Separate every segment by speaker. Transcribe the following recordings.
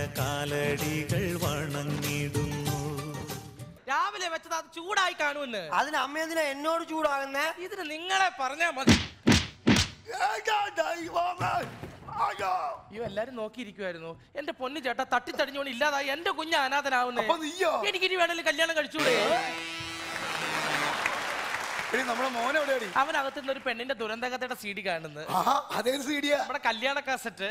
Speaker 1: കാലടികൾ വണങ്ങിടുന്നു
Speaker 2: രാവിലെ വെച്ചത് അത് ചൂടായി കാണുമെന്ന്
Speaker 3: അതിന് അമ്മ എന്തിനാ എന്നോട് ചൂടാകുന്നേ
Speaker 2: ഇതിന് നിങ്ങളെ പറഞ്ഞാ മതി അയ്യോ എല്ലാരും നോക്കിയിരിക്കുവായിരുന്നു എന്റെ പൊന്നു ചേട്ടാ തട്ടിത്തടിഞ്ഞോണ്ട് ഇല്ലാതായി എന്റെ കുഞ്ഞ് അനാഥനാവുന്നേ
Speaker 4: അപ്പൊ നീയോ?
Speaker 2: എനിക്കിനി വേണമെങ്കിൽ കല്യാണം കഴിച്ചൂടെ
Speaker 4: എടി നമ്മുടെ മോനെ എവിടെയാടി
Speaker 2: അവനകത്തുനിന്ന് ഒരു പെണ്ണിന്റെ ദുരന്തകഥയുടെ സി ഡി കാണുന്നത്
Speaker 4: ആഹാ അതേത് സീഡിയാ
Speaker 2: നമ്മുടെ കല്യാണ കാസറ്റ്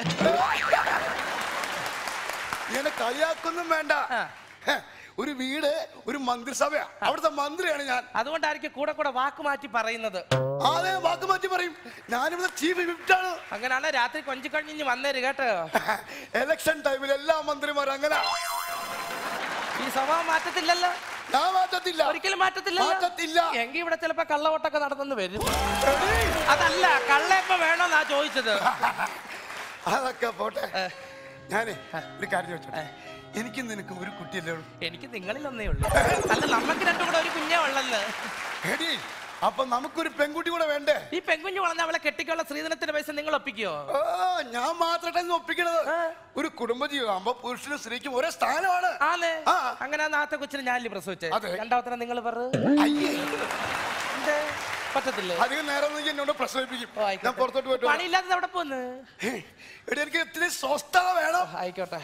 Speaker 4: ഇങ്ങനെ കളിയാക്കൊന്നും വേണ്ട
Speaker 2: ആ.
Speaker 4: ഹെ, ഒരു വീട് ഒരു മന്ത്രിസഭയാ അവിടുത്തെ മന്ത്രിയാണ് ഞാൻ
Speaker 2: അതുകൊണ്ടായിരിക്കും കൂടെ കൂടെ വാക്ക് മാറ്റി പറയുന്നത്
Speaker 4: അതെ വാക്ക് മാറ്റി പറയും ഞാനിവിടെ ചീഫ് വിപ്റ്റാണ്
Speaker 2: അങ്ങനെയാണ് രാത്രി കൊഞ്ചി കഴിഞ്ഞ് വന്നേര് കേട്ടോ
Speaker 4: ഇലക്ഷൻ ടൈമിൽ എല്ലാ മന്ത്രിമാരും അങ്ങനെ
Speaker 2: ഈ സ്വഭാവം മാറ്റത്തില്ലല്ലോ
Speaker 4: ഞാൻ മാറ്റത്തില്ല
Speaker 2: ഒരിക്കലും മാറ്റത്തില്ല
Speaker 4: മാറ്റത്തില്ല.
Speaker 2: എങ്കിൽ ഇവിടെ ചിലപ്പോ കള്ളവോട്ടൊക്കെ നടന്നെന്ന് വരും
Speaker 4: എടീ,
Speaker 2: അതല്ല കള്ളയപ്പ വേണോന്നാ ചോദിച്ചത്
Speaker 4: അതൊക്കെ പോട്ടെ ഞാനേ ഒരു കാര്യം ചോദിച്ചോട്ടെ എനിക്ക് നിനക്ക് ഒരു കുട്ടിയല്ലേ ഉള്ളൂ
Speaker 2: എനിക്ക് നിങ്ങളിൽ ഒന്നേ ഉള്ളൂ അല്ല നമുക്ക് രണ്ടും കൂടെ ഒരു കുഞ്ഞേ ഉള്ളന്ന്
Speaker 4: എടി അപ്പൊ നമുക്കൊരു പെൺകുട്ടി കൂടെ വേണ്ടേ
Speaker 2: ഈ പെൺകുഞ്ഞ് വളർന്ന അവളെ കെട്ടിക്കുള്ള സ്ത്രീധനത്തിന്റെ പൈസ നിങ്ങൾ ഒപ്പിക്കോ
Speaker 4: ആ, ഞാൻ മാത്രമായിട്ട് ഒപ്പിക്കണത് ഒരു കുടുംബജീവിതം ആകുമ്പോ പുരുഷനും സ്ത്രീക്കും ഒരേ സ്ഥാനമാണ്
Speaker 2: ആന്നേ
Speaker 4: ആ.
Speaker 2: അങ്ങനെ ആ നാത്ത കൊച്ചിനെ ഞാനില്ലേ പ്രസവിച്ചേ
Speaker 4: അതെ.
Speaker 2: രണ്ടാമത്തെ നിങ്ങൾ പറ
Speaker 4: അയ്യേ
Speaker 2: എന്തേ? പറ്റത്തില്ലേ
Speaker 4: അധികം നേരം നീ എന്നോട് പ്രസവിപ്പിക്കും
Speaker 2: ഓ, ആയിക്കോട്ടെ.
Speaker 4: ഞാൻ പുറത്തോട്ട് പോയിട്ട് വരാം.
Speaker 2: പണിയില്ലാത്തത് അവിടെ പോന്ന്
Speaker 4: ഹേ, എടി എനിക്ക് ഇത്തിരി സ്വസ്ഥത വേണം
Speaker 2: ആയിക്കോട്ടെ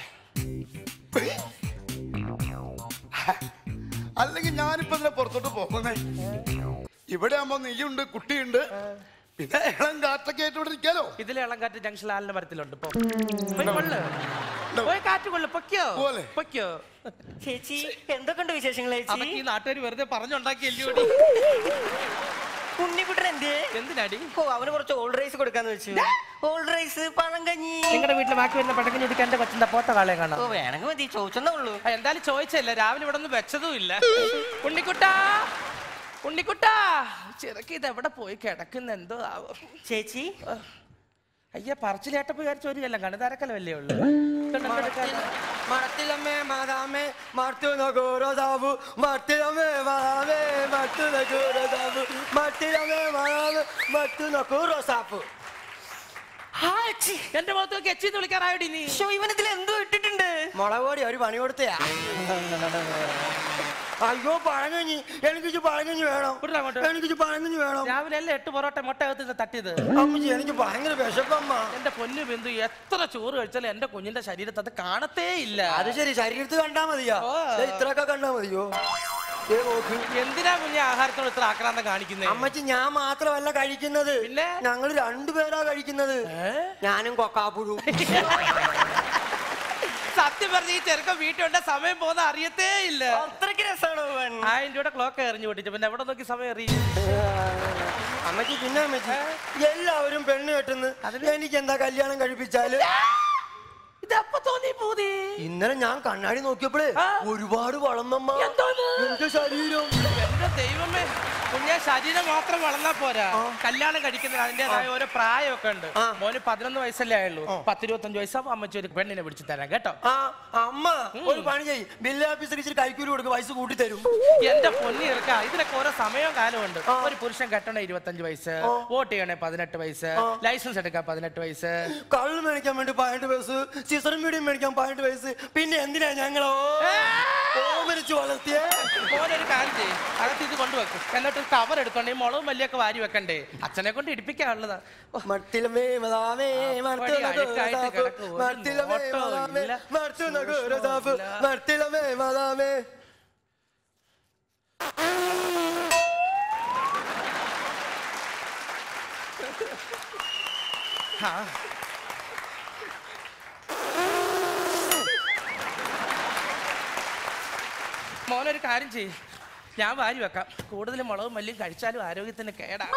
Speaker 4: അല്ലെങ്കിൽ ഞാനിപ്പോ ഇതിനെ പുറത്തോട്ട് പോകുന്നേ ഇവിടെ ആകുമ്പോ നീയുണ്ട് കുട്ടിയുണ്ട് പിന്നെ ഇളം കാറ്റൊക്കെ ആയിട്ട് ഇവിടെ നിൽക്കാലോ
Speaker 2: ഇതിലെ ഇളങ്കാറ്റ് ജംഗ്ഷൻ ആലിന്റെ മരത്തിലുണ്ട് പോ. പോയി കൊള്ളു പോയി കാറ്റ് കൊള്ളു പൊക്കോ
Speaker 4: പോലെ.
Speaker 2: പൊക്കോ
Speaker 3: ചേച്ചി എന്തൊക്കെയുണ്ട് വിശേഷങ്ങൾ
Speaker 2: അതൊക്കെ
Speaker 3: ചേച്ചി
Speaker 2: ഈ നാട്ടുകാർ വെറുതെ പറഞ്ഞുണ്ടാക്കിയല്ലോ
Speaker 3: ഉണ്ണിക്കുട്ടൻ എന്തേ
Speaker 2: എന്തിനാടി
Speaker 3: ഓ അവന് കുറച്ച് ഓൾഡ് റൈസ് കൊടുക്കാന്ന് വെച്ചു ഓൾഡ് റൈസ് പഴങ്കഞ്ഞി
Speaker 2: നിങ്ങളുടെ വീട്ടിൽ ബാക്കി വരുന്ന പടക്കഞ്ഞി കുടിക്കാൻ എന്റെ കൊച്ചിന്റെ പോത്ത കാളെ കാണാം
Speaker 3: ഓ വേണമെങ്കിൽ മതി ചോദിച്ചെന്നേ ഉള്ളൂ
Speaker 2: ആ, എന്തായാലും ചോദിച്ചല്ല രാവിലെ ഇവിടെ ഒന്നും വെച്ചതും ഇല്ല ഉണ്ണിക്കുട്ടാ ഉണ്ണിക്കുട്ടാ ചിറക്ക് ഇത് എവിടെ പോയി കിടക്കുന്ന എന്തോ ആവോ
Speaker 3: ചേച്ചി
Speaker 2: അയ്യ പറച്ചിലേട്ടപ്പ് വിചാരിച്ച ഒരു കൊല്ലം കണുതാരക്കലല്ലേ ഉള്ളു
Speaker 3: മടത്തിലമ്മേ മാതാമേ മർത്തു നഗോരതാവു മർത്തിലമ്മേ മാതാമേ മർത്തു നഗോരതാവു മർത്തിലമ്മേ മാതാമേ മർത്തു നഗോരസാപ്പു
Speaker 2: എന്റെ മുഖത്ത് നോക്കി എച്ചിന്ന് വിളിക്കാറായോടി നീ
Speaker 3: ഇവനത്തിൽ എന്തോ ഇട്ടിട്ടുണ്ട് മുളക് പൊടി ഒരു പണി കൊടുത്തയാ അയ്യോ പഴങ്കഞ്ഞി എനിക്ക് പഴങ്കഞ്ഞി വേണം
Speaker 2: വിടടാ അങ്ങോട്ട്.
Speaker 3: എനിക്ക് പഴങ്കഞ്ഞി വേണം
Speaker 2: രാവിലെ അല്ലേ എട്ട് പൊറോട്ട മുട്ട അകത്ത് തട്ടിയത്
Speaker 3: അമ്മച്ചി എനിക്ക് ഭയങ്കര വിശപ്പമ്മ
Speaker 2: എന്റെ പൊന്നു ബിന്ദു എത്ര ചോറ് കഴിച്ചാലും എന്റെ കുഞ്ഞിന്റെ ശരീരത്ത് അത് കാണത്തേ ഇല്ല
Speaker 3: അത് ശരി ശരീരത്ത് കണ്ടാ മതിയോ
Speaker 2: ഓ.
Speaker 3: ദേ ഇത്രയൊക്കെ കണ്ടാ മതിയോ ദേ നോക്ക്
Speaker 2: എന്തിനാ കുഞ്ഞെ ആഹാരത്തോട് ഇത്ര ആക്രാന്തം കാണിക്കുന്നേ
Speaker 3: അമ്മച്ചി ഞാൻ മാത്രമല്ല കഴിക്കുന്നത്
Speaker 2: പിന്നെ?
Speaker 3: ഞങ്ങൾ രണ്ടുപേരാ കഴിക്കുന്നത് ഞാനും കൊക്കാപ്പുഴു
Speaker 2: സത്യം പറഞ്ഞ ഈ ചെറുക്കൻ വീട്ടിലുണ്ട സമയം പോകുന്ന അറിയത്തേ ഇല്ല
Speaker 3: അത്രയ്ക്ക് രസമാണോ അവൻ
Speaker 2: ആയിരം രൂപയുടെ ക്ലോക്ക് എറിഞ്ഞു പൊട്ടിച്ചു പിന്നെ എവിടെ നോക്കി സമയം എറിയും
Speaker 3: അമ്മച്ചി പിന്നെ അമ്മച്ചി എല്ലാവരും പെണ്ണ് കെട്ടുന്നു എനിക്ക് എന്താ കല്യാണം കഴിപ്പിച്ചാല്
Speaker 2: ഇത് അപ്പൊ തോന്നി പൂതി
Speaker 3: ഇന്നലെ ഞാൻ കണ്ണാടി നോക്കിയപ്പോഴേ
Speaker 2: ആ.
Speaker 3: ഒരുപാട് വളർന്നമ്മ
Speaker 2: എന്തോന്ന്?
Speaker 3: എന്റെ ശരീരം
Speaker 2: എന്റെ ദൈവമേ കുഞ്ഞെ ശരീരം മാത്രം വളർന്നാ പോരാ കല്യാണം കഴിക്കുന്ന അതിന്റേതായ ഓരോ പ്രായമൊക്കെ ഉണ്ട്
Speaker 3: ആ.
Speaker 2: മോന് പതിനൊന്ന് വയസ്സല്ലേ ആയുള്ളൂ പത്തിരുപത്തഞ്ച് വയസ്സാകുമ്പോ അമ്മച്ചി ഒരു പെണ്ണിനെ പിടിച്ചു തരാം കേട്ടോ
Speaker 3: ആ അമ്മ ഒരു പണി ചെയ്യും ബില്ല് ഓഫീസർ ഇച്ചിരി കൈക്കൂലി കൊടുക്കും വയസ്സ് കൂട്ടി തരും
Speaker 2: എന്റെ പൊന്നി ഇറക്ക ഇതിനൊക്കെ ഓരോ സമയവും കാലവും ഉണ്ട് ഒരു പുരുഷൻ കെട്ടണ ഇരുപത്തഞ്ച് വയസ്സ് വോട്ട് ചെയ്യണേ പതിനെട്ട് വയസ്സ് ലൈസൻസ് എടുക്കാൻ പതിനെട്ട് വയസ്സ്
Speaker 3: കള്ള് മേടിക്കാൻ വേണ്ടി പതിനെട്ട് വയസ്സ് സിസറും മീഡിയം മേടിക്കാൻ പതിനെട്ട് വയസ്സ് പിന്നെ എന്തിനാ ഞങ്ങളോ ഓമരിച്ചു വളർത്തിയേ
Speaker 2: മോനൊരു കാര്യം ചെയ്യും അകത്ത് ഇത് കൊണ്ടുവെക്കും എന്നിട്ട് ഒരു കവർ എടുത്തോണ്ട് ഈ മുളകും മല്ലിയൊക്കെ വാരി വെക്കണ്ടേ അച്ഛനെ കൊണ്ട് ഇടിപ്പിക്കാനുള്ളതാ ഓ,
Speaker 3: മർത്തിലമേ മതാമേ മർത്തില
Speaker 2: ഒരു അഴുക്കായിട്ട് കിടക്കും. ഒരു
Speaker 3: മർത്തിലമേ
Speaker 2: നോട്ടവും
Speaker 3: മതാമേ
Speaker 2: ഇല്ല.
Speaker 3: മർത്തില ഗുരുദാഫ് മർത്തിലമേ മതാമേ
Speaker 2: ആ. മോനൊരു കാര്യം ചെയ്യും ഞാൻ വാരി വെക്കാം കൂടുതൽ മുളകും മല്ലിയും കഴിച്ചാലും ആരോഗ്യത്തിന് കേടാ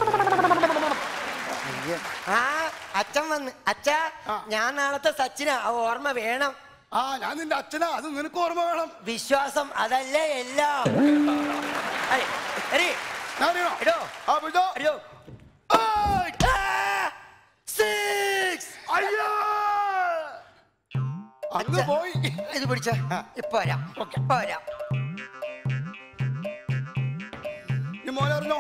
Speaker 3: ആ അച്ഛൻ വന്ന് അച്ഛാ ഞാൻ നാളത്തെ സച്ചിനാ ആ ഓർമ്മ വേണം
Speaker 4: ആ ഞാൻ നിന്റെ അച്ഛനാ അത് നിനക്ക് ഓർമ്മ വേണം
Speaker 3: വിശ്വാസം അതല്ലേ എല്ലാം അരെ, അരെ,
Speaker 4: ഞാൻ അറിയണോ
Speaker 3: എടോ.
Speaker 4: ആ പിടിച്ചോ
Speaker 3: അയ്യോ
Speaker 4: ഏയ്!
Speaker 3: ആ, six.
Speaker 4: അയ്യോ അങ്ങ്
Speaker 3: അച്ഛാ.
Speaker 4: പോയി
Speaker 3: ഇത് പിടിച്ച ഇപ്പൊ വരാം ഇപ്പൊ വരാം
Speaker 4: നീ മോനെ അറിഞ്ഞോ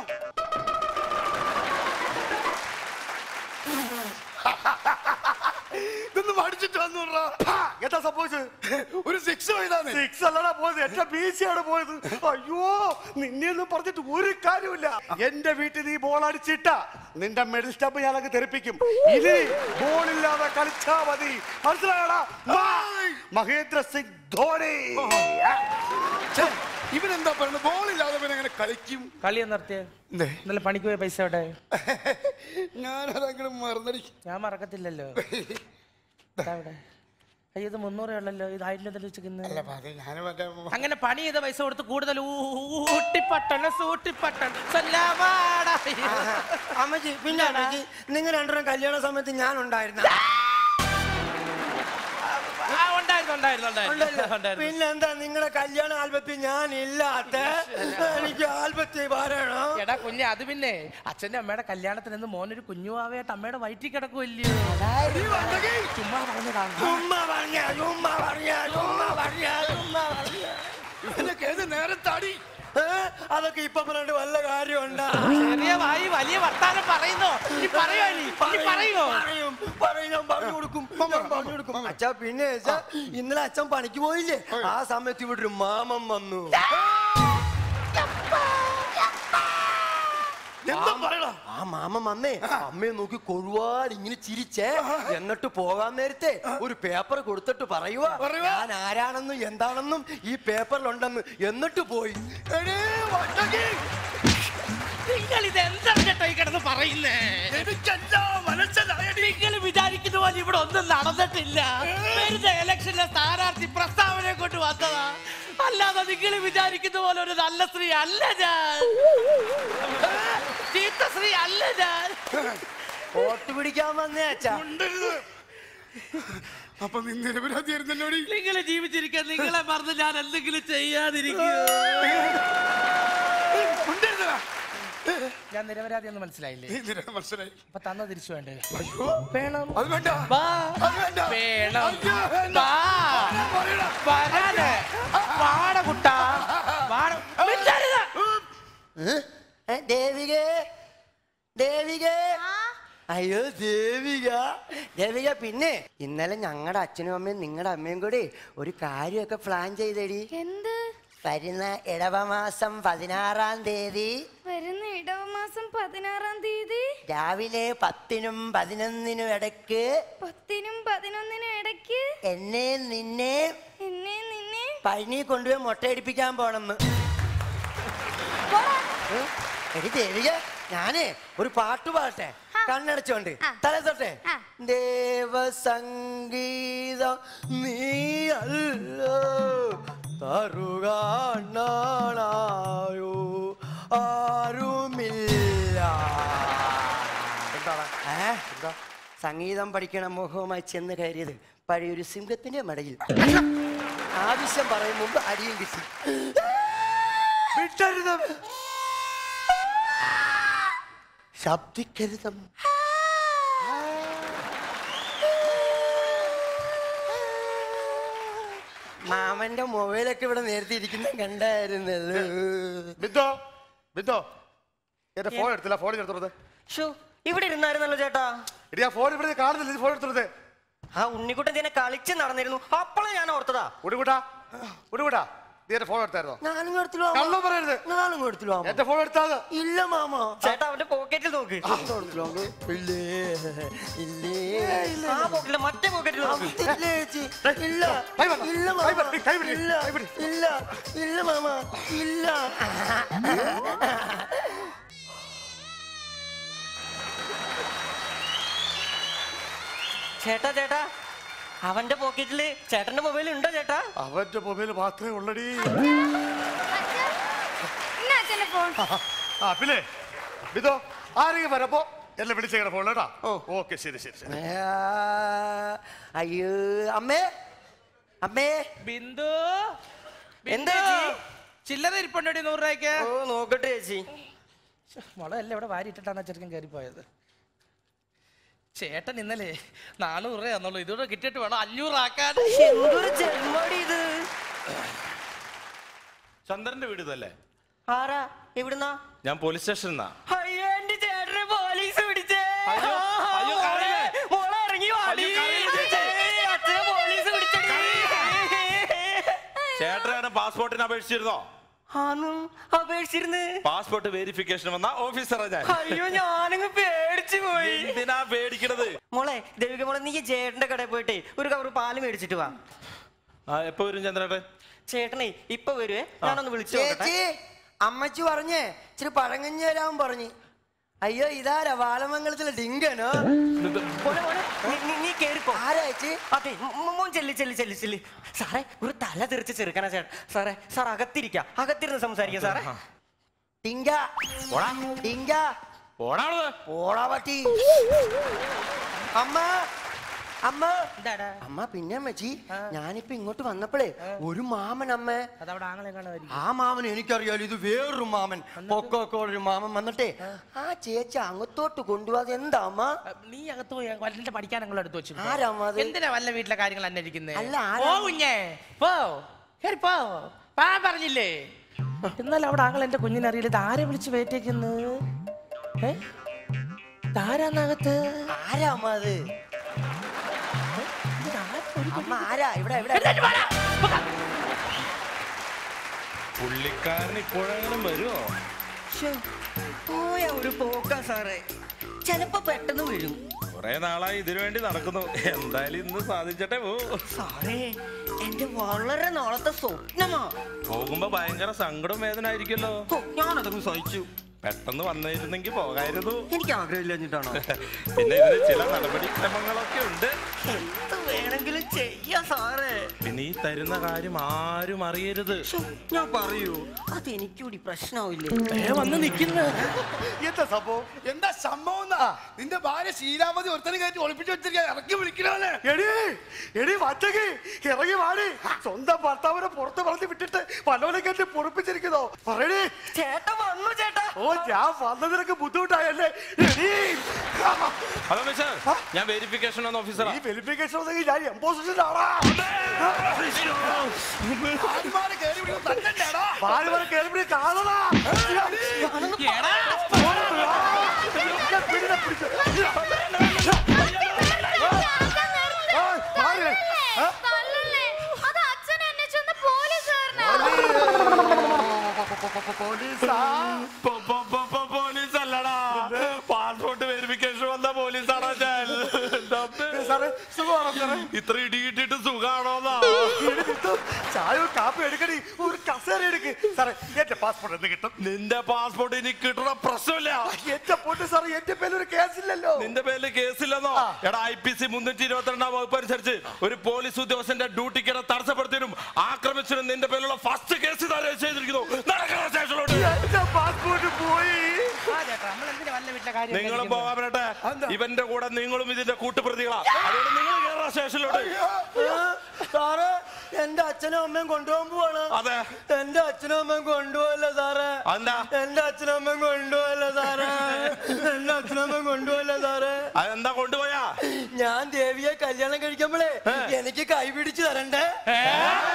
Speaker 4: ഇതൊന്ന് ഒന്ന് പഠിച്ചിട്ട് വന്നുടാ
Speaker 3: എന്താ സംഭവിച്ചത്
Speaker 4: ഒരു സിക്സ് വൈതാന്നേ
Speaker 3: സിക്സ് അല്ലടാ പോയത് എന്റെ ബീച്ചിയാണ് പോയത് അയ്യോ നിന്നെ ഒന്നും പറഞ്ഞിട്ട് ഒരു കാര്യമില്ല എന്റെ വീട്ടിൽ നീ ബോൾ അടിച്ചിട്ട നിന്റെ മെഡൽ സ്റ്റംപ് ഞാനങ്ങ് തെറിപ്പിക്കും ഇനി ബോളില്ലാതെ കളിച്ചാ മതി മനസ്സിലായടാ വാ. മഹേന്ദ്ര സിംഗ് ധോണി
Speaker 4: ഛെ, ഇവനെന്താ പറയുന്നത് ബോളില്ലാതെ ഇവൻ എങ്ങനെ കളിക്കും
Speaker 2: കളി നിർത്തിയ
Speaker 4: എന്തേ?
Speaker 2: ഇന്നലെ പണിക്ക് പോയ പൈസ എവിടെ
Speaker 4: ഞാനതങ്ങനെ മറന്നടി
Speaker 2: ഞാൻ മറക്കത്തില്ലല്ലോ ഇതാ ഇവിടെ. അയ്യോ ഇത് മുന്നൂറേ ഉള്ളല്ലോ ഇത് ആയിരം രൂപ വെച്ചിരിക്കുന്നത്
Speaker 4: അല്ല അപ്പൊ അത് ഞാൻ മറ്റേ
Speaker 2: അങ്ങനെ പണി ചെയ്ത പൈസ കൊടുത്ത് കൂടുതൽ ഊട്ടിപ്പട്ടണ സൂട്ടിപ്പട്ടണ സല്ലാവാട.
Speaker 3: അമ്മച്ചി പിന്നെ അമ്മച്ചി നിങ്ങൾ രണ്ടുപേരും കല്യാണ സമയത്ത് ഞാൻ ഉണ്ടായിരുന്ന
Speaker 2: ആ, ഉണ്ടായിരുന്നു ഉണ്ടായിരുന്നു ഉണ്ടായിരുന്നു ഉണ്ടായിരുന്നു
Speaker 3: പിന്നെ എന്താ നിങ്ങളുടെ കല്യാണ ആൽബത്തിൽ ഞാൻ ഇല്ലാത്ത എനിക്ക് ആൽബത്തിൽ പറയണം
Speaker 2: എടാ കുഞ്ഞെ അത് പിന്നെ അച്ഛന്റെ അമ്മയുടെ കല്യാണത്തിന് ഇന്ന് മോനൊരു കുഞ്ഞുവാവയായിട്ട് അമ്മയുടെ വയറ്റിൽ കിടക്കുമല്ലയോ ചുമ്മാ പറഞ്ഞതാണ്
Speaker 3: ചുമ്മാ പറഞ്ഞ ചുമ്മാ പറഞ്ഞ ചുമ്മാ പറഞ്ഞ ചുമ്മാ പറഞ്ഞ
Speaker 4: ഇവനൊക്കെ ഏത് നേരത്താടി
Speaker 3: ഏ? അതൊക്കെ ഇപ്പൊ പറഞ്ഞിട്ട് വല്ല കാര്യമുണ്ടാ
Speaker 2: ചെറിയ വായി വലിയ വർത്താനം പറയുന്നോ നീ പറയോ നീ നീ പറയുമോ
Speaker 3: പറയും പറയും ഞാൻ പറഞ്ഞു കൊടുക്കും ഞാൻ പറഞ്ഞു കൊടുക്കും അച്ഛാ പിന്നെ അച്ഛാ ഇന്നലെ അച്ഛൻ പണിക്ക് പോയില്ലേ ആ സമയത്ത് ഇവിടെ ഒരു മാമൻ വന്നു
Speaker 4: എന്താ പറയടാ
Speaker 3: ആ മാമൻ വന്നേ അമ്മയെ നോക്കി കൊഴുവാൻ ഇങ്ങനെ ചിരിച്ചേ എന്നിട്ട് പോകാൻ നേരത്തെ ഒരു പേപ്പർ കൊടുത്തിട്ട് പറയുക
Speaker 4: പറയുവാ?
Speaker 3: ഞാൻ ആരാണെന്നും എന്താണെന്നും ഈ പേപ്പറിലുണ്ടെന്ന് എന്നിട്ട് പോയി
Speaker 4: എടീ, വട്ടകി,
Speaker 2: നിങ്ങൾ ഇത് എന്താണ് ചേട്ടാ ഈ കിടന്ന് പറയുന്നേ
Speaker 4: എനിക്കെല്ലാം മനസ്സിലായടി
Speaker 2: നിങ്ങൾ വിചാരിക്കുന്ന പോലെ ഇവിടെ ഒന്നും നടന്നിട്ടില്ല വെറുതെ ഇലക്ഷനിലെ സ്ഥാനാർത്ഥി പ്രസ്താവന കൊണ്ട് വന്നതാ അല്ലാതെ നിങ്ങൾ വിചാരിക്കുന്ന പോലെ ഒരു നല്ല സ്ത്രീ അല്ല ഞാൻ ചീത്ത സ്ത്രീ അല്ല ഞാൻ
Speaker 3: വോട്ട് പിടിക്കാൻ വന്നേ അച്ഛാ
Speaker 4: ഉണ്ടരുത്. അപ്പൊ നീ നിരപരാധിയായിരുന്നല്ലോടി
Speaker 2: നിങ്ങൾ ജീവിച്ചിരിക്കാൻ നിങ്ങളെ മറന്ന് ഞാൻ എന്തെങ്കിലും ചെയ്യാതിരിക്കൂ
Speaker 4: ഉണ്ടരുതടാ.
Speaker 2: ഞാൻ നിരപരാധി എന്ന് മനസ്സിലായില്ലേ
Speaker 4: നീ നിര മനസ്സിലായി
Speaker 2: അപ്പൊ തന്ന തിരിച്ചു വേണ്ടേ
Speaker 4: അയ്യോ
Speaker 2: വേണം
Speaker 4: അത് വേണ്ട
Speaker 2: വാ
Speaker 4: അത് വേണ്ട
Speaker 2: വേണം
Speaker 4: അയ്യോ, വേണ്ട.
Speaker 2: വാ
Speaker 4: പറയടാ.
Speaker 2: വരാന് വാട കുട്ടാ വാട മിണ്ടരുത്.
Speaker 3: ഏ, ദേവികേ ദേവികേ അയ്യോ ദേവിക ദേവിക പിന്നെ ഇന്നലെ ഞങ്ങളുടെ അച്ഛനും അമ്മയും നിങ്ങളുടെ അമ്മയും കൂടി ഒരു കാര്യമൊക്കെ പ്ലാൻ ചെയ്തടി
Speaker 5: എന്ത്
Speaker 3: വരുന്ന ഇടവമാസം പതിനാറാം തീയതി
Speaker 5: വരുന്ന ഇടവമാസം പതിനാറാം തീയതി
Speaker 3: രാവിലെ പത്തിനും പതിനൊന്നിനും ഇടയ്ക്ക്
Speaker 5: പത്തിനും പതിനൊന്നിനും ഇടയ്ക്ക്
Speaker 3: എന്നെ നിന്നെ
Speaker 5: എന്നെ നിന്നെ
Speaker 3: പഴനി കൊണ്ടുപോയി മുട്ടയടിപ്പിക്കാൻ പോണെന്ന്
Speaker 5: പോടാ.
Speaker 3: ഏ? എടി ദേവിക ഞാനേ ഒരു പാട്ട് പാട്ടെ കണ്ണടച്ചോണ്ട്
Speaker 5: ആ.
Speaker 3: തല തൊട്ടെ
Speaker 5: ആ.
Speaker 3: ദേവസംഗീതം നീയല്ലോ തറുകാണായോ ആരുമില്ല എന്താണ് ഏ എന്താ സംഗീതം പഠിക്കണ മോഹവുമായി ചെന്ന് കയറിയത് പഴയൊരു സിംഹത്തിന്റെ മടയിൽ ആവശ്യം പറയും മുമ്പ് അടിയും കിട്ടി വിട്ടരുത് ശബ്ദിക്കരുത് മാമന്റെ മൊബൈലൊക്കെ ഇവിടെ നേരത്തെ ഇരിക്കുന്ന കണ്ടായിരുന്നല്ലോ
Speaker 4: ബിന്ദോ ബിന്ദോ എന്റെ ഫോൺ എടുത്തില്ല ഫോൺ എടുത്തോളത്
Speaker 6: ഷോ ഇവിടെ ഇരുന്നായിരുന്നല്ലോ ചേട്ടാ
Speaker 4: ഇടി ആ ഫോൺ ഇവിടെ കാണുന്നില്ല ഫോൺ എടുത്തോളത്
Speaker 6: ആ ഉണ്ണിക്കുട്ടൻ ഇതിനെ കളിച്ച് നടന്നിരുന്നു അപ്പോഴേ ഞാൻ ഓർത്തതാ
Speaker 4: ഉടുകൂട്ടാ ഉടുകൂട്ടാ നീ എന്റെ ഫോൺ എടുത്തായിരുന്നോ
Speaker 3: ഞാനും കൊടുത്തില്ലോ
Speaker 4: കള്ളം പറയരുത്
Speaker 3: ഞാനും കൊടുത്തില്ലോ
Speaker 4: എന്റെ ഫോൺ എടുത്താത്
Speaker 3: ഇല്ല മാമ
Speaker 6: ചേട്ടാ അവന്റെ പോക്കറ്റിൽ നോക്ക്
Speaker 3: കൊടുത്തില്ലോ ഇല്ലേ ഇല്ലേ
Speaker 6: ആ പോക്കറ്റില്ല മറ്റേ പോക്കറ്റിൽ നോക്ക്
Speaker 3: ഇല്ല ചേച്ചി ഇല്ല
Speaker 4: കൈ വിട്.
Speaker 3: ഇല്ല
Speaker 4: കൈ
Speaker 3: മാമ
Speaker 4: വിട്. കൈ വിട്.
Speaker 3: ഇല്ല
Speaker 4: കൈ വിട്.
Speaker 3: ഇല്ല ഇല്ല മാമ ഇല്ല
Speaker 6: ചേട്ടാ ചേട്ടാ അവന്റെ പോക്കറ്റില് ചേട്ടന്റെ മൊബൈൽ ഉണ്ടോ ചേട്ടാ
Speaker 4: അവന്റെ മൊബൈൽ മാത്രമേ ഉള്ളടി
Speaker 5: അച്ഛാ, എന്നാ അച്ഛന്റെ ഫോൺ
Speaker 4: ആ പിന്നെ ബിന്ദോ ആരെങ്കിലും വരപ്പോ എന്നെ വിളിച്ചേക്കണ ഫോൺ കേട്ടാ ഓക്കെ ശരി ശരി ശരി
Speaker 3: ആ, അയ്യോ അമ്മേ അമ്മേ
Speaker 2: ബിന്ദു
Speaker 6: എന്താ
Speaker 2: ബിന്ദു
Speaker 6: ചേച്ചി?
Speaker 2: ചില്ലറ ഇരിപ്പുണ്ടോടി നൂറ് രൂപയ്ക്ക്
Speaker 6: ഓ നോക്കട്ടെ ചേച്ചി
Speaker 2: മുളകല്ല ഇവിടെ വാരിയിട്ടിട്ടാണ് ആ ചെറുക്കൻ കയറിപ്പോയത് ചേട്ടൻ ഇന്നലെ നാനൂറ് രൂപ തന്നുള്ളൂ ഇതോടെ കിട്ടിയിട്ട് വേണം അഞ്ഞൂറാക്കാൻ
Speaker 6: എന്തൊരു ജന്മടി ഇത്
Speaker 1: ചന്ദ്രന്റെ വീട് ഇതല്ലേ
Speaker 6: ആരാ എവിടുന്നാ
Speaker 1: ഞാൻ പോലീസ് സ്റ്റേഷനിൽ നിന്നാ
Speaker 6: അയ്യോ എന്റെ ചേട്ടനെ പോലീസ് പിടിച്ചേ
Speaker 1: അയ്യോ, അയ്യോ, കരയല്ലേ?
Speaker 6: മോളെ ഇറങ്ങി വാടി
Speaker 1: അയ്യോ, കരയല്ലേ? പാസ്പോർട്ടിന് അപേക്ഷിച്ചിരുന്നോ
Speaker 6: ആന്നും അപേക്ഷിച്ചിരുന്ന്
Speaker 1: പാസ്പോർട്ട് വെരിഫിക്കേഷൻ വന്ന ഓഫീസറാ ഞാൻ
Speaker 6: അയ്യോ ഞാനങ്ങ് പേടിച്ചു പോയി
Speaker 1: എന്തിനാ പേടിക്കണത്
Speaker 6: മോളെ ദേവിക മോളെ നീ ചേട്ടന്റെ കടയിൽ പോയിട്ട് ഒരു കവർ പാല് മേടിച്ചിട്ട് വാ
Speaker 1: ആ എപ്പോ വരും ചന്ദ്രേട്ടൻ
Speaker 6: ചേട്ടനെ ഇപ്പൊ വരുവേ ഞാനൊന്ന് വിളിച്ചു നോക്കട്ടെ
Speaker 7: ചേച്ചി അമ്മച്ചി പറഞ്ഞേ ഇച്ചിരി പഴങ്ങഞ്ഞു തരാൻ പറഞ്ഞു അയ്യോ ഇതാരാ വാളമംഗലത്തിലെ ഡിങ്കനോ
Speaker 6: മോനെ, മോനെ, നീ- നീ- നീ കേറിപ്പോ
Speaker 7: ആരാ ചേച്ചി
Speaker 6: അതെ മോ- മോൻ ചെല്ലി ചെല്ലി ചെല്ലി ചെല്ലി സാറേ ഒരു തല തെറിച്ച് ചെറുക്കണ ചേട്ടൻ സാറേ സാർ അകത്തിരിക്കാം അകത്തിരുന്ന് സംസാരിക്കാം സാറേ
Speaker 7: ഡിങ്ക ഡിങ്ക
Speaker 1: പോണാളത്
Speaker 7: പോടാ പട്ടി അമ്മ അമ്മ
Speaker 2: എന്താടാ
Speaker 7: അമ്മ പിന്നെ അമ്മച്ചി ഞാനിപ്പോ ഇങ്ങോട്ട് വന്നപ്പോഴേ ഒരു മാമൻ അമ്മ
Speaker 2: അതവിടെ ആങ്ങളെ കാണുമായിരിക്കും
Speaker 7: ആ മാമൻ എനിക്കറിയാലോ ഇത് വേറൊരു മാമൻ പൊക്കോക്കെ ഒരു മാമൻ വന്നിട്ടേ ആ ചേച്ചി അങ്ങത്തോട്ട് കൊണ്ടുപോകാതെ എന്താ അമ്മ
Speaker 2: നീ അകത്ത് പോയി വല്ല പഠിക്കാനങ്ങൾ എടുത്തു വെച്ചു
Speaker 7: ആരാ അമ്മ അത്?
Speaker 2: എന്തിനാ വല്ല വീട്ടിലെ കാര്യങ്ങൾ അന്വേഷിക്കുന്നേ
Speaker 7: അല്ല, ആരാ?
Speaker 2: പോ കുഞ്ഞേ പോ കേറി പോ പാ പറഞ്ഞില്ലേ എന്നാൽ അവിടെ ആങ്ങൾ എന്റെ കുഞ്ഞിനറിയില്ല ഇത് ആരെ വിളിച്ച് വേറ്റേക്കുന്നു താരാന്നകത്ത്
Speaker 7: ആരാ അമ്മ അത് അമ്മ ആരാ ഇവിടെ ഇവിടെ
Speaker 1: പുള്ളിക്കാരൻ ഇപ്പോഴെങ്കിലും വരുമോ
Speaker 6: ശ്ശോ, പോയ ഒരു പോക്കാ സാറേ ചെലപ്പോ പെട്ടെന്ന് വരും
Speaker 1: കുറെ നാളായി ഇതിനു വേണ്ടി നടക്കുന്നു എന്തായാലും ഇന്ന് സാധിച്ചട്ടെ പോ
Speaker 6: സാറേ എന്റെ വളരെ നാളത്തെ സ്വപ്നമാ
Speaker 1: പോകുമ്പോ ഭയങ്കര സങ്കടം വേദന ആയിരിക്കല്ലോ
Speaker 6: ഹോ, ഞാനതങ്ങ് സഹിച്ചു
Speaker 1: പെട്ടെന്ന് വന്നിരുന്നെങ്കിൽ പോകായിരുന്നു
Speaker 6: എനിക്ക് ആഗ്രഹമില്ലാഞ്ഞിട്ടാണോ
Speaker 1: പിന്നെ ഇതിന് ചില നടപടിക്രമങ്ങളൊക്കെ ഉണ്ട്
Speaker 6: എന്ത് വേണമെങ്കിലും ചെയ്യാ സാറേ
Speaker 1: പിന്നെ ഈ തരുന്ന കാര്യം ആരും അറിയരുത്
Speaker 6: ശ്ശോ, ഞാൻ പറയൂ അതെനിക്കൂടി പ്രശ്നമാവില്ലേ
Speaker 2: വന്ന് നിക്കുന്നു
Speaker 3: എന്താ സംഭവം
Speaker 4: എന്താ സംഭവം എന്നാ? നിന്റെ ഭാര്യ ശീലാമതി ഒരുത്തനെ കയറ്റി ഒളിപ്പിച്ചു വെച്ചിരിക്കാൻ ഇറക്കി വിളിക്കണേ
Speaker 3: എടി എടി വറ്റകി ഇറങ്ങി വാടി സ്വന്തം ഭർത്താവിനെ പുറത്ത് പറഞ്ഞ് വിട്ടിട്ട് പലവനെ കെട്ടി പൊറപ്പിച്ചിരിക്കുന്നോ പറയടി
Speaker 6: ചേട്ടാ വന്നു ചേട്ടാ
Speaker 3: ഓ ഞാൻ വന്നതിനൊക്കെ ബുദ്ധിമുട്ടായല്ലേ എടി
Speaker 1: ഹലോ മിസ്റ്റർ ഞാൻ വെരിഫിക്കേഷൻ വന്ന ഓഫീസറാ
Speaker 3: ഈ വെരിഫിക്കേഷൻ ഉണ്ടെങ്കിൽ ഞാൻ എംപോസിഷൻ ആടാ
Speaker 4: ആദ്യമാരെ കയറി വിളിക്കുന്നത് തന്നെയാടാ
Speaker 3: ഭാര്യ വരെ കേൾപ്പി കാണടാ പിടിച്ച പിടിച്ച ഭാര്യ
Speaker 5: തള്ളല്ലേ അത് അച്ഛനെ അന്വേഷിച്ചൊന്ന് പോലീസുകാരനാ
Speaker 3: പോലീസാ
Speaker 1: പോലീസ് അല്ലടാ പാസ്പോർട്ട് വെരിഫിക്കേഷൻ വന്ന പോലീസാണോ ഞാൻ
Speaker 3: സാറേ സുഖമാണോ സാറേ
Speaker 1: ഇത്ര ഇടിയിട്ടിട്ട് സുഖാണോന്നാ
Speaker 3: എടി വിട്ടു. ചായയോ കാപ്പി എടുക്കടി ഒരു കസേര എടുക്ക് സാറേ എന്റെ പാസ്പോർട്ട് എന്ന് കിട്ടും
Speaker 1: നിന്റെ പാസ്പോർട്ട് ഇനി കിട്ടണ പ്രശ്നമില്ല
Speaker 3: എന്റെ പോട്ട് സാറേ എന്റെ പേരിൽ ഒരു കേസില്ലല്ലോ
Speaker 1: നിന്റെ പേരിൽ കേസില്ലെന്നോ എടാ ഐ പി സി മുന്നൂറ്റി ഇരുപത്തിരണ്ടാം വകുപ്പ് അനുസരിച്ച് ഒരു പോലീസ് ഉദ്യോഗസ്ഥന്റെ ഡ്യൂട്ടിക്കിടെ തടസ്സപ്പെടുത്തിയതിനും ആക്രമിച്ചതിനും നിന്റെ പേരിലുള്ള ഫസ്റ്റ് കേസ് ഇതാ രജിസ്റ്റർ ചെയ്തിരിക്കുന്നു നടക്കണം സ്റ്റേഷനിലോട്ട്
Speaker 3: എന്റെ പാസ്പോർട്ട് പോയി
Speaker 2: ആ ചേട്ടാ നമ്മൾ എന്തിനാ വല്ല വീട്ടിലെ കാര്യം
Speaker 1: നിങ്ങളും പോകാൻ പറ്റട്ടെ ഇവന്റെ കൂടെ നിങ്ങളും ഇതിന്റെ കൂട്ടുപ്രതികളാ അതുകൊണ്ട് നിങ്ങൾ കയറാം സ്റ്റേഷനിലോട്ട്
Speaker 7: സാറേ എന്റെ അച്ഛനും അമ്മയും കൊണ്ടുപോകാൻ പോവാണ്
Speaker 1: അതെ
Speaker 7: എന്റെ അച്ഛനും അമ്മയും കൊണ്ടുപോകല്ല സാറേ
Speaker 1: അതെന്താ
Speaker 7: എന്റെ അച്ഛനും അമ്മയും കൊണ്ടുപോകല്ല സാറേ എന്റെ അച്ഛനും അമ്മയും കൊണ്ടുപോകല്ല സാറേ
Speaker 1: അതെന്താ കൊണ്ടുപോയാ
Speaker 7: ഞാൻ ദേവിയെ കല്യാണം കഴിക്കുമ്പോഴേ എനിക്ക് കൈ പിടിച്ചു തരണ്ടേ